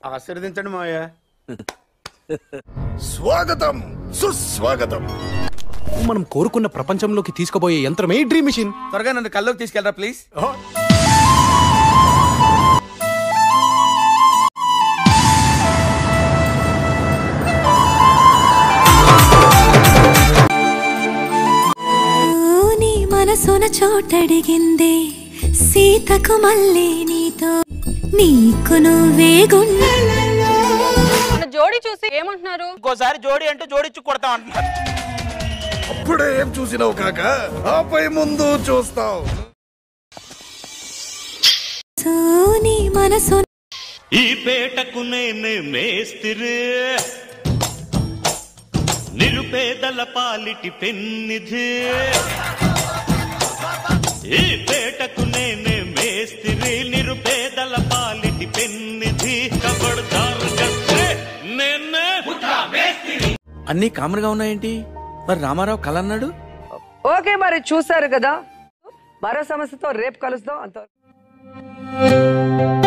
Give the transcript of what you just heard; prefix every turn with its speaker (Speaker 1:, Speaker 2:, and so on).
Speaker 1: ఆశీర్వదించండి మావయ్య
Speaker 2: స్వాగతం సుస్వాగతం
Speaker 3: మనం కోరుకున్న ప్రపంచంలోకి తీసుకుపోయే యంత్రమే ఈ డ్రీమ్ మిషన్
Speaker 1: త్వరగా నన్ను కల్లోకి తీసుకెళ్ళరా ప్లీజ్
Speaker 4: నీ మనసున చోటడిగిందే సీతకు మళ్ళీ నీతో నీకు నువ్వే గుండె
Speaker 5: మన జోడి చూసి ఏమంటున్నారు
Speaker 6: ఇంకోసారి జోడి అంటే జోడిచ్చి కొడతాం అంటున్నారు
Speaker 2: అప్పుడే ఏం చూసినావు కాక ఆపై ముందు చూస్తావు
Speaker 4: నీ మనసు
Speaker 7: ఈ పేటకు నేనే మేస్తిరి నిరుపేదల పాలిటి పెన్నిధి ఈ పేటకు నేనే మేస్తిరి నిరుపేదల పాలిటి పెన్నిధి కబడ్దారు కస్తే నేనే
Speaker 1: అన్ని కామన్ గా ఉన్నాయేంటి మరి రామారావు కల అన్నాడు
Speaker 8: ఓకే మరి చూసారు కదా మరో సమస్యతో రేపు కలుస్తాం అంత